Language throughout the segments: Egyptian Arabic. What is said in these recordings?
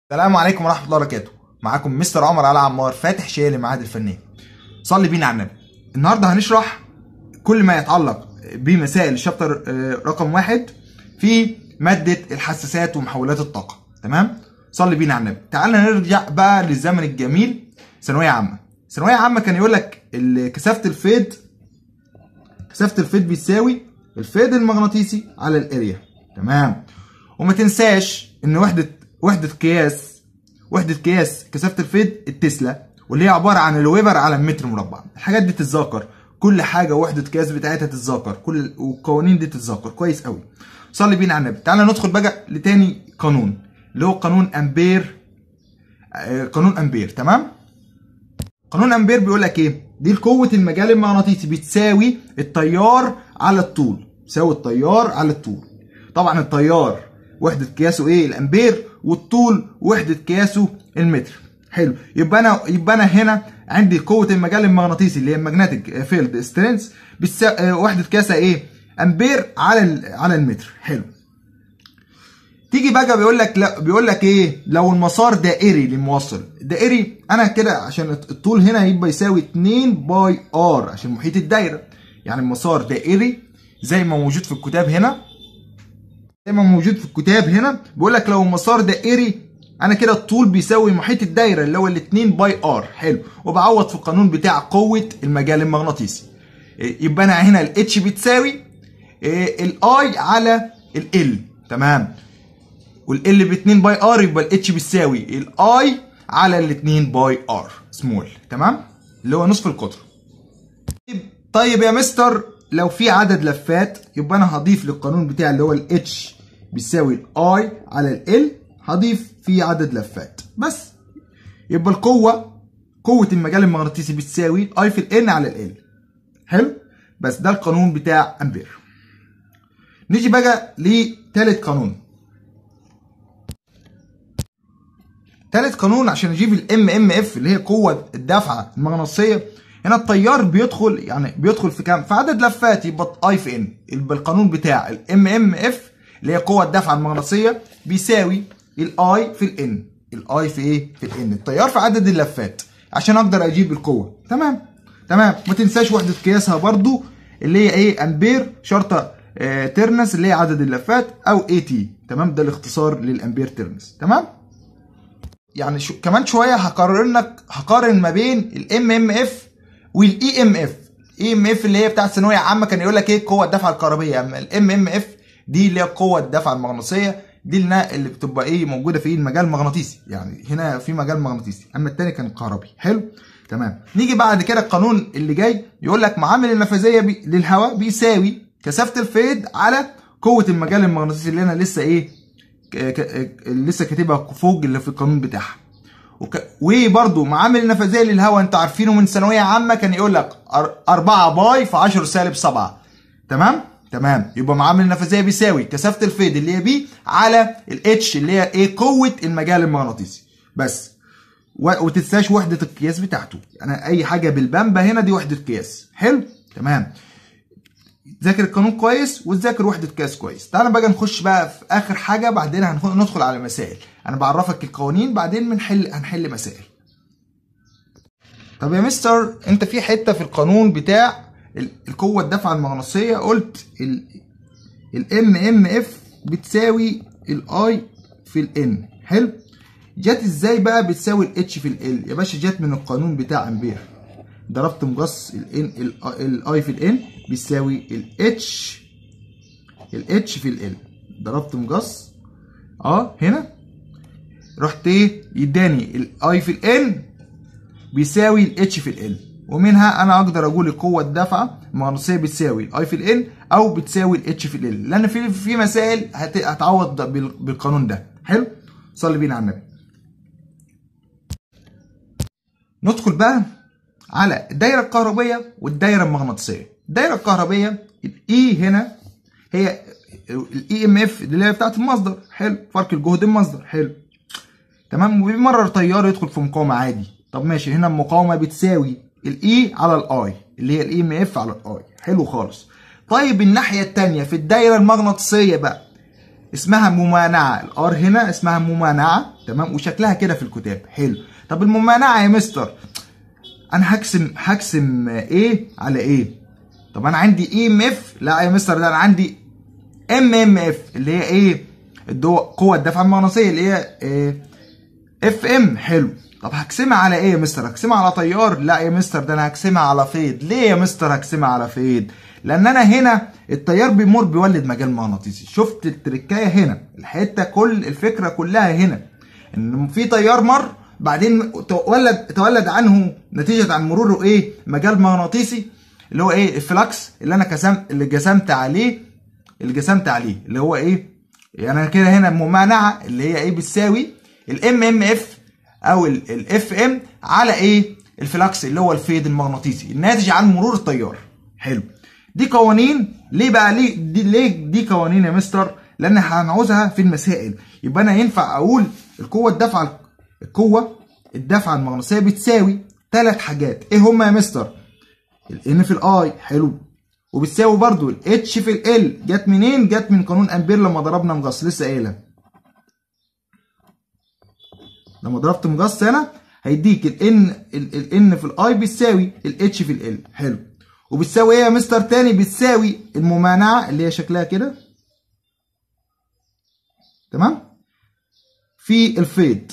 السلام عليكم ورحمه الله وبركاته معاكم مستر عمر علي عمار فاتح شيء لمعهد الفنيه صلي بينا على النبي النهارده هنشرح كل ما يتعلق بمسائل الشابتر آه، رقم واحد في ماده الحساسات ومحولات الطاقه تمام صلي بينا على النبي تعالى نرجع بقى للزمن الجميل ثانويه عامه ثانويه عامه كان يقول لك ال- كثافه الفيض كثافه الفيض بيساوي الفيض المغناطيسي على الاريا تمام وما تنساش ان وحده وحده قياس وحده قياس كثافه الفيض التسلا واللي هي عباره عن الويبر على المتر مربع الحاجات دي تتذكر كل حاجه وحده قياس بتاعتها تتذكر كل والقوانين دي تتذكر كويس قوي صلي بينا على النبي تعالى ندخل بقى لتاني قانون اللي هو قانون امبير آه، قانون امبير تمام قانون امبير بيقول لك ايه دي قوه المجال المغناطيسي بتساوي التيار على الطول تساوي التيار على الطول طبعا التيار وحده قياسه ايه الامبير والطول وحده قياسه المتر حلو يبقى انا يبقى انا هنا عندي قوه المجال المغناطيسي اللي هي الماجنتيك فيلد سترينث وحده قياسها ايه امبير على ال- على المتر حلو تيجي بقى بيقول لك لا بيقول لك ايه لو المسار دائري للموصل دائري انا كده عشان الطول هنا يبقى يساوي 2 باي ار عشان محيط الدايره يعني المسار دائري زي ما موجود في الكتاب هنا زي ما موجود في الكتاب هنا بيقول لك لو المسار دائري انا كده الطول بيساوي محيط الدايره اللي هو ال 2 باي ار حلو وبعوض في القانون بتاع قوه المجال المغناطيسي إيه، يبقى انا هنا الاتش بتساوي الاي على ال تمام والال ب 2 باي ار يبقى الاتش بتساوي الاي على ال 2 باي ار سمول تمام اللي هو نصف القطر طيب- طيب يا مستر لو في عدد لفات يبقى انا هضيف للقانون بتاعي اللي هو الاتش بيساوي الاي على ال هضيف فيه عدد لفات بس يبقى القوه قوه المجال المغناطيسي بتساوي اي في الان على ال حلو بس ده القانون بتاع امبير نيجي بقى لتالت قانون تالت قانون عشان اجيب الام ام اف اللي هي قوه الدفعه المغناطيسيه هنا التيار بيدخل يعني بيدخل في كام في عدد لفات يبقى اي في ان يبقى القانون بتاع الام ام اف اللي هي قوه الدفعه المغناطيسيه بيساوي الاي في الان الاي في ايه في الان التيار في عدد اللفات عشان اقدر اجيب القوه تمام تمام ما تنساش وحده قياسها برضو اللي هي ايه امبير شرطه آه ترنس اللي هي عدد اللفات او اي تي تمام ده الاختصار للامبير ترنس تمام يعني شو كمان شويه هقارن لك هقارن ما بين الام ام اف والاي ام اف اي ام اف اللي هي بتاعت ثانويه عامه كان يقول لك ايه قوه الدفعه الكهربيه اما الام ام اف دي اللي هي قوه الدفعه المغناطيسيه دي اللي اللي بتبقى ايه موجوده في المجال المغناطيسي يعني هنا في مجال مغناطيسي اما التاني كان كهربي حلو تمام نيجي بعد كده القانون اللي جاي يقول لك معامل النفاذيه بي... للهواء بيساوي كثافه الفيض على قوه المجال المغناطيسي اللي انا لسه ايه ك- ك- لسه كاتبها فوق اللي في القانون بتاعها وك... وبرده معامل النفاذيه للهواء انتوا عارفينه من ثانويه عامه كان يقول لك 4 باي في 10 سالب 7 تمام تمام يبقى معامل النفاذيه بيساوي كثافه الفيض اللي هي بي على الاتش اللي هي ايه قوه المجال المغناطيسي بس و... وتنساش وحده القياس بتاعته يعني اي حاجه بالبامبا هنا دي وحده قياس حلو تمام ذاكر القانون كويس وتذاكر وحده قياس كويس تعالى بقى نخش بقى في اخر حاجه بعدين هندخل على مسائل انا بعرفك القوانين بعدين بنحل هنحل مسائل طب يا مستر انت في حته في القانون بتاع ال- القوه الدفعه المغناطيسيه قلت الام ام اف بتساوي الاي في الان حلو جت ازاي بقى بتساوي الاتش في ال يا باشا جت من القانون بتاع امبير ضربت مقص الان الاي في الان بيساوي الاتش الاتش في ال ضربت مقص اه هنا رحت ايه يداني الاي في الان بيساوي الاتش في ال ومنها انا اقدر اقول القوه الدافعه المغناطيسيه بتساوي الاي في الان او بتساوي الاتش في ال لان في في مسائل هت- هتعوض بال- بالقانون ده حلو صلي بينا على النبي ندخل بقى على الدايره الكهربيه والدايره المغناطيسيه الدايره الكهربيه الاي هنا هي الاي ام اف اللي هي بتاعت المصدر حلو فرق الجهد المصدر حلو تمام وبيمرر تيار يدخل في مقاومه عادي طب ماشي هنا المقاومه بتساوي الاي على الاي اللي هي الاي ام اف على الاي حلو خالص طيب الناحيه الثانيه في الدايره المغناطيسيه بقى اسمها ممانعه الار هنا اسمها ممانعه تمام وشكلها كده في الكتاب حلو طب الممانعه يا مستر انا هقسم هقسم ايه على ايه طب انا عندي اي ام اف لا يا مستر ده انا عندي ام ام اف اللي هي ايه الدو قوه الدفع المغناطيسيه اللي هي إيه اف ام حلو طب هقسمها على ايه يا مستر هقسمها على تيار لا يا مستر ده انا هقسمها على فيض ليه يا مستر هقسمها على فيض لان انا هنا التيار بيمر بيولد مجال مغناطيسي شفت التركايه هنا الحته كل الفكره كلها هنا ان في تيار مر بعدين تولد تولد عنه نتيجه عن مروره ايه مجال مغناطيسي اللي هو ايه الفلكس اللي انا كسمت اللي جسمت عليه اللي جسمت عليه اللي هو ايه يعني انا كده هنا ممانعه اللي هي ايه بتساوي الام ام اف او الاف ام على ايه الفلكس اللي هو الفيض المغناطيسي الناتج عن مرور التيار حلو دي قوانين ليه بقى ليه دي ليه دي قوانين يا مستر لان هنعوزها في المسائل يبقى انا ينفع اقول القوه الدفعه القوه الدفعه المغناطيسيه بتساوي ثلاث حاجات ايه هما يا مستر الان في الاي حلو وبتساوي برضو الاتش في ال جت منين جت من قانون امبير لما ضربنا مقص لسه قايلها لما ضربت مقص هنا هيديك الان الان في الاي بتساوي الاتش في ال حلو وبتساوي ايه يا مستر تاني بتساوي الممانعه اللي هي شكلها كده تمام في الفيض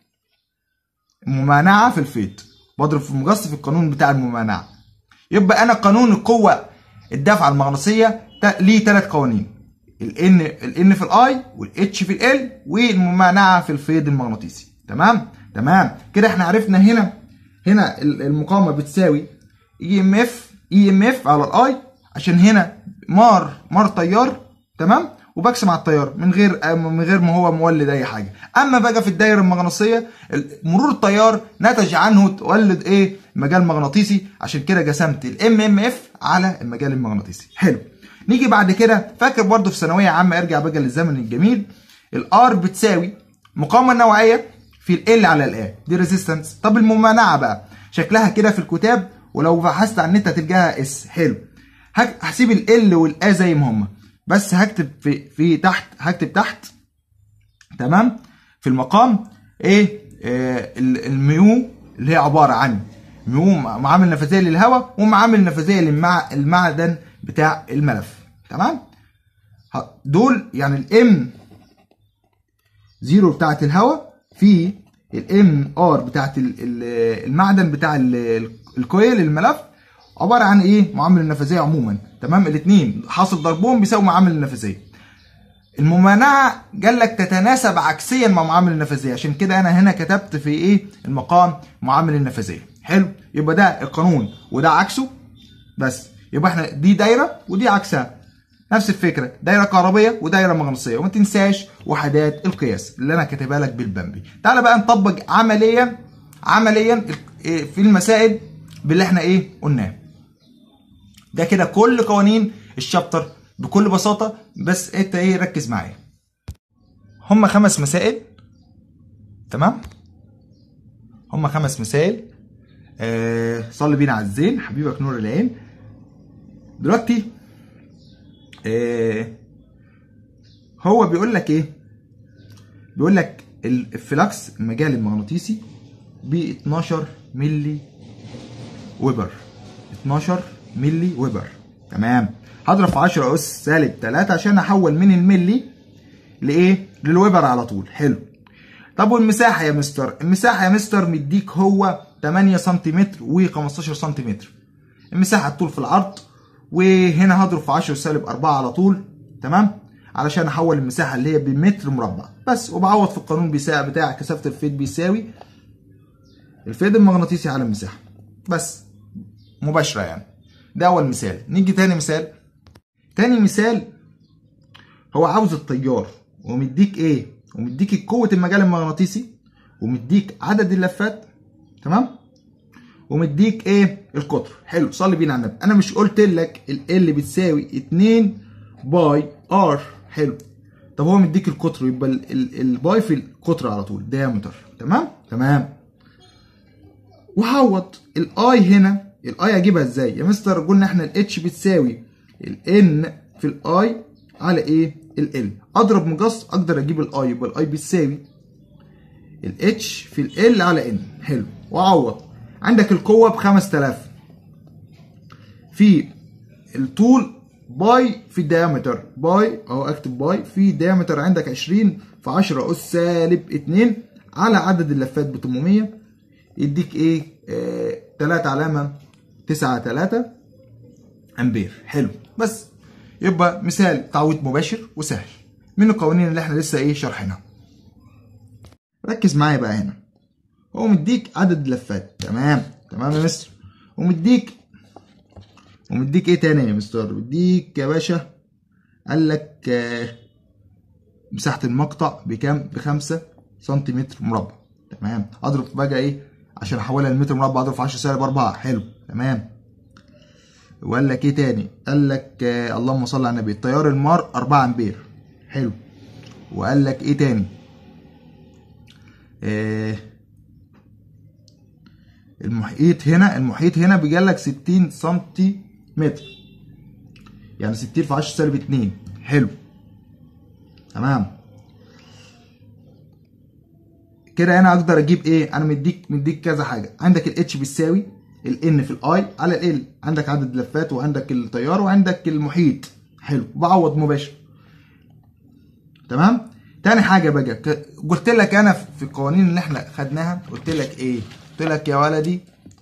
الممانعه في الفيض بضرب في المقص في القانون بتاع الممانعه يبقى انا قانون القوه الدفعه المغناطيسيه ليه ثلاث قوانين الان الان في الاي والاتش في ال والممانعه في الفيض المغناطيسي تمام تمام كده احنا عرفنا هنا هنا المقاومه بتساوي اي ام اف اي ام اف على الاي عشان هنا مار مار تيار تمام وبقسم على التيار من غير من غير ما هو مولد اي حاجه اما بقى في الدايره المغناطيسيه مرور التيار نتج عنه تولد ايه مجال مغناطيسي عشان كده قسمت الام ام اف على المجال المغناطيسي حلو نيجي بعد كده فاكر برضو في ثانويه عامه ارجع بقى للزمن الجميل الار بتساوي مقاومه نوعيه في ال على الا دي ريزيستنس طب الممانعه بقى شكلها كده في الكتاب ولو بحثت عن النت هتلقاها اس حلو هسيب ال والا زي ما هما بس هكتب في في تحت هكتب تحت تمام في المقام ايه آه الميو اللي هي عباره عن ميو معامل نفاذيه للهواء ومعامل نفاذيه للمعدن بتاع الملف تمام دول يعني الام زيرو بتاعت الهواء في الام ار بتاعت المعدن بتاع الكويل الملف عباره عن ايه معامل النفاذيه عموما تمام الاثنين حاصل ضربهم بيساوي معامل النفاذيه الممانعه قال لك تتناسب عكسيا مع معامل النفاذيه عشان كده انا هنا كتبت في ايه المقام معامل النفاذيه حلو يبقى ده القانون وده عكسه بس يبقى احنا دي دايره ودي عكسها نفس الفكره دايره كهربيه ودايره مغناطيسيه وما تنساش وحدات القياس اللي انا كاتبها لك بالبمبي تعالى بقى نطبق عمليا عمليا في المسائل باللي احنا ايه قلناه ده كده كل قوانين الشابتر بكل بساطه بس انت ايه ركز معايا هم خمس مسائل تمام هم خمس مسائل آه صلي بينا على الزين حبيبك نور العين دلوقتي آه هو بيقول لك ايه بيقول لك الفلكس المجال المغناطيسي ب 12 ملي ويبر 12 ملي ويبر تمام هضرب في 10 اس سالب 3 عشان احول من الملي لايه للويبر على طول حلو طب والمساحه يا مستر المساحه يا مستر مديك هو 8 سنتيمتر و15 سنتيمتر المساحه الطول في العرض وهنا هضرب في 10 سالب 4 على طول تمام علشان احول المساحه اللي هي بمتر مربع بس وبعوض في القانون بيساوي بتاع كثافه الفيض بيساوي الفيض المغناطيسي على المساحه بس مباشره يعني ده اول مثال نيجي تاني مثال تاني مثال هو عاوز التيار ومديك ايه ومديك قوه المجال المغناطيسي ومديك عدد اللفات تمام ومديك ايه القطر حلو صلي بينا على النبي انا مش قلت لك ال بتساوي 2 باي ار حلو طب هو مديك القطر يبقى الباي في القطر على طول دايمتر تمام تمام وهعوض الاي هنا الاي اجيبها ازاي يا مستر قلنا احنا الاتش بتساوي الان في الاي على ايه ال اضرب مقص اقدر اجيب الاي يبقى الاي بتساوي الاتش في ال على ان حلو واعوض عندك القوه ب 5000 في الطول باي في الديامتر باي اهو اكتب باي في ديامتر عندك 20 في 10 اس سالب 2 على عدد اللفات ب 800 يديك ايه؟ آه 3 علامه 9 3 امبير حلو بس يبقى مثال تعويض مباشر وسهل من القوانين اللي احنا لسه ايه شارحينها ركز معايا بقى هنا هو مديك عدد لفات تمام تمام يا مستر ومديك ومديك ايه تاني يا مستر مديك يا باشا قال لك آه مساحة المقطع بكام بخمسة سنتيمتر مربع تمام اضرب بقى ايه عشان احولها لمتر مربع اضرب في 10 سالب 4 حلو تمام وقال لك ايه تاني قال لك آه اللهم صل على النبي التيار المار 4 امبير حلو وقال لك ايه تاني آه المحيط هنا المحيط هنا بيجي 60 سنتي متر يعني 60 في 10 سالب 2 حلو تمام كده انا اقدر اجيب ايه انا مديك مديك كذا حاجه عندك الاتش بيساوي الان في الاي على ال عندك عدد لفات وعندك التيار وعندك المحيط حلو بعوض مباشر تمام تاني حاجه بقى قلت لك انا في القوانين اللي احنا خدناها قلت لك ايه قلت لك يا ولدي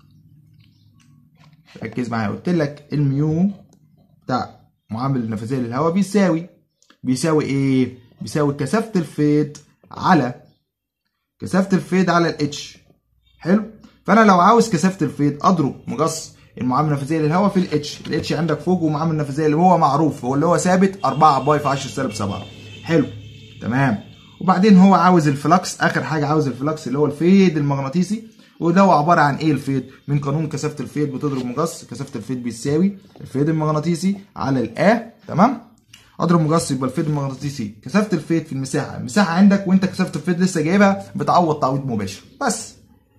ركز معايا قلت لك الميو بتاع معامل النفاذيه للهواء بيساوي بيساوي ايه بيساوي كثافه الفيض على كثافه الفيض على الاتش حلو فانا لو عاوز كثافه الفيض اضرب مقص المعامله النفاذيه للهواء في الاتش الاتش عندك فوق ومعامل النفاذيه اللي هو معروف هو اللي هو ثابت 4 باي في 10 سالب 7 حلو تمام وبعدين هو عاوز الفلكس اخر حاجه عاوز الفلكس اللي هو الفيض المغناطيسي وده هو عباره عن ايه الفيض من قانون كثافه الفيض بتضرب مقص كثافه الفيض بيساوي الفيض المغناطيسي على الاه تمام اضرب مقص يبقى الفيض المغناطيسي كثافه الفيض في المساحه المساحه عندك وانت كثافه الفيض لسه جايبها بتعوض تعويض مباشر بس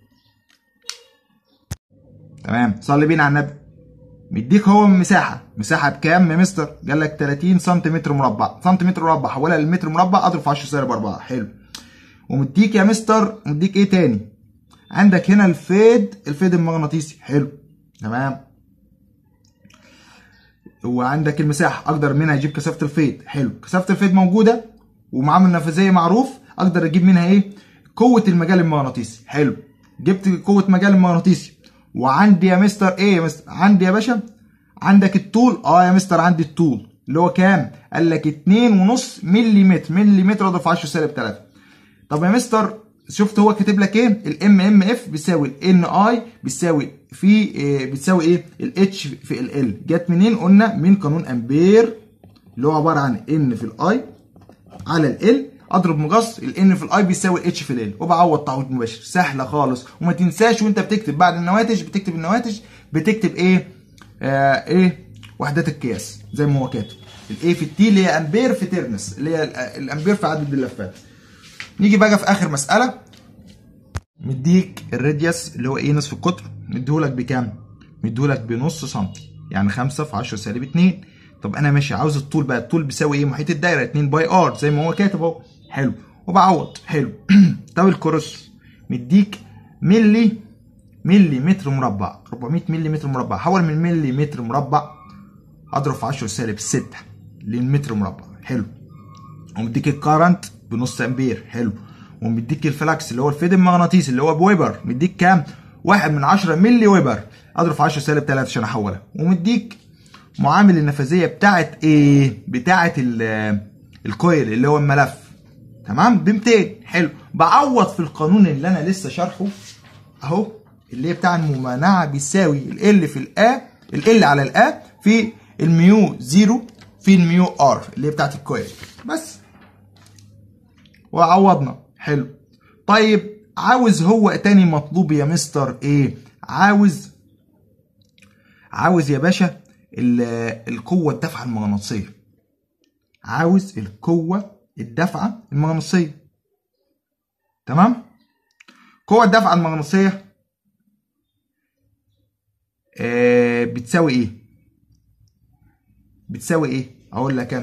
تمام صلي بينا على النبي مديك هو مساحه مساحه بكام يا مستر قال لك 30 سنتيمتر مربع سنتيمتر مربع حولها للمتر مربع اضرب في 10 سالب 4 حلو ومديك يا مستر مديك ايه تاني عندك هنا الفيض الفيض المغناطيسي حلو تمام وعندك المساحه اقدر منها اجيب كثافه الفيض حلو كثافه الفيض موجوده ومعامل نفاذيه معروف اقدر اجيب منها ايه قوه المجال المغناطيسي حلو جبت قوه مجال المغناطيسي وعندي يا مستر ايه يا مستر عندي يا باشا عندك الطول اه يا مستر عندي الطول اللي هو كام قال لك 2.5 ملم ملم اضرب في 10 سالب 3 طب يا مستر شفت هو كاتب لك ايه الام ام اف بيساوي الان اي بيساوي في إيه بتساوي ايه الاتش في ال ال جت منين قلنا من قانون امبير اللي هو عباره عن ان في الاي على ال اضرب مقص الان في الاي بيساوي الاتش في ال وبعوض تعويض مباشر سهله خالص وما تنساش وانت بتكتب بعد النواتج بتكتب النواتج بتكتب ايه آه ايه وحدات القياس زي ما هو كاتب الاي في التي اللي هي امبير في ترنس اللي هي الامبير في عدد اللفات نيجي بقى في اخر مساله مديك الراديوس اللي هو ايه نصف القطر مديهولك بكام مديهولك بنص سنتي يعني 5 في 10 سالب 2 طب انا ماشي عاوز الطول بقى الطول بيساوي ايه محيط الدايره 2 باي ار زي ما هو كاتب اهو حلو وبعوض حلو طب الكروس مديك ملي ملي متر مربع 400 ملي متر مربع حول من ملي متر مربع اضرب في 10 سالب 6 للمتر مربع حلو ومديك الكارنت بنص امبير حلو ومديك الفلكس اللي هو الفيد المغناطيسي اللي هو بويبر مديك كام؟ واحد من 10 ملي ويبر اضرب في 10 سالب 3 عشان احولها ومديك معامل النفاذيه بتاعت ايه؟ بتاعت الكويل اللي هو الملف تمام ب 200 حلو بعوض في القانون اللي انا لسه شارحه اهو اللي هي بتاع الممانعه بيساوي ال في الا ال على الا في الميو زيرو في الميو ار اللي هي بتاعت الكويل بس وعوضنا حلو طيب عاوز هو تاني مطلوب يا مستر ايه عاوز عاوز يا باشا القوة الدفعة المغناطيسية عاوز القوة الدفعة المغناطيسية تمام قوة الدفعة المغناطيسية آه بتساوي ايه بتساوي ايه اقول لك انا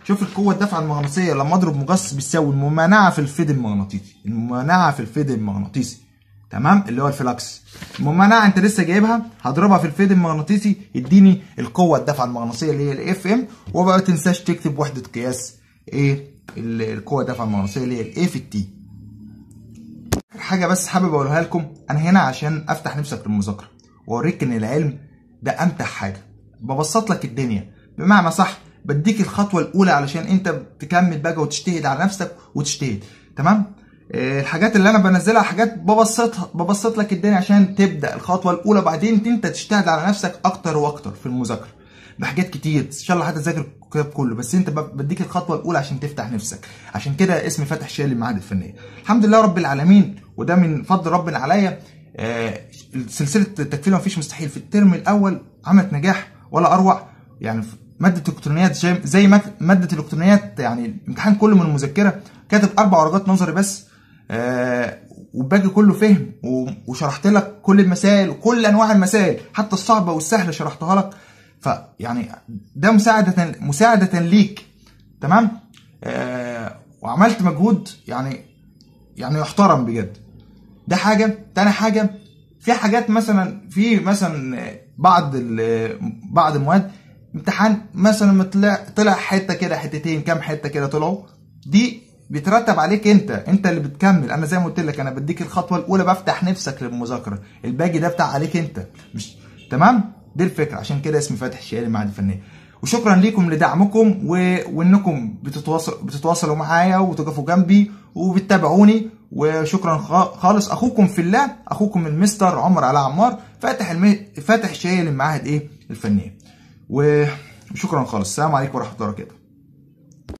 شوف القوه الدفعه المغناطيسيه لما اضرب مجسس بتساوي الممانعه في الفيد المغناطيسي الممانعه في الفيد المغناطيسي تمام اللي هو الفلكس الممانعه انت لسه جايبها هضربها في الفيد المغناطيسي يديني القوه الدفعه المغناطيسيه اللي هي الاف ام وبقى تنساش تكتب وحده قياس ايه القوه الدفعه المغناطيسيه اللي هي الاي في التي حاجه بس حابب اقولها لكم انا هنا عشان افتح نفسك للمذاكره واوريك ان العلم ده امتع حاجه ببسط لك الدنيا بمعنى صح بديك الخطوه الاولى علشان انت تكمل بقى وتجتهد على نفسك وتجتهد تمام الحاجات اللي انا بنزلها حاجات ببسطها ببسط لك الدنيا عشان تبدا الخطوه الاولى بعدين انت تجتهد على نفسك اكتر واكتر في المذاكره بحاجات كتير ان شاء الله هتذاكر الكتاب كله بس انت بديك الخطوه الاولى عشان تفتح نفسك عشان كده اسمي فتح شالي المعاهد الفنيه الحمد لله رب العالمين وده من فضل ربنا عليا آه سلسله التكفير مفيش مستحيل في الترم الاول عملت نجاح ولا اروع يعني ماده الالكترونيات زي, زي ماده الالكترونيات يعني الامتحان كله من المذكره كاتب اربع درجات نظري بس آه والباقي كله فهم وشرحت لك كل المسائل وكل انواع المسائل حتى الصعبه والسهله شرحتها لك فيعني ده مساعده مساعده ليك تمام آه وعملت مجهود يعني يعني يحترم بجد ده حاجه تاني حاجه في حاجات مثلا في مثلا بعض بعض المواد امتحان مثلا طلع طلع حته كده حتتين كام حته كده طلعوا دي بيترتب عليك انت انت اللي بتكمل انا زي ما قلت لك انا بديك الخطوه الاولى بفتح نفسك للمذاكره الباقي ده بتاع عليك انت مش تمام دي الفكره عشان كده اسمي فاتح الشهادي المعهد الفنيه وشكرا ليكم لدعمكم و... وانكم بتتواصل بتتواصلوا معايا وتقفوا جنبي وبتتابعوني وشكرا خالص اخوكم في الله اخوكم المستر عمر علاء عمار فاتح الم... فاتح الشهادي للمعاهد ايه الفنيه وشكرا خالص السلام عليكم ورحمه الله وبركاته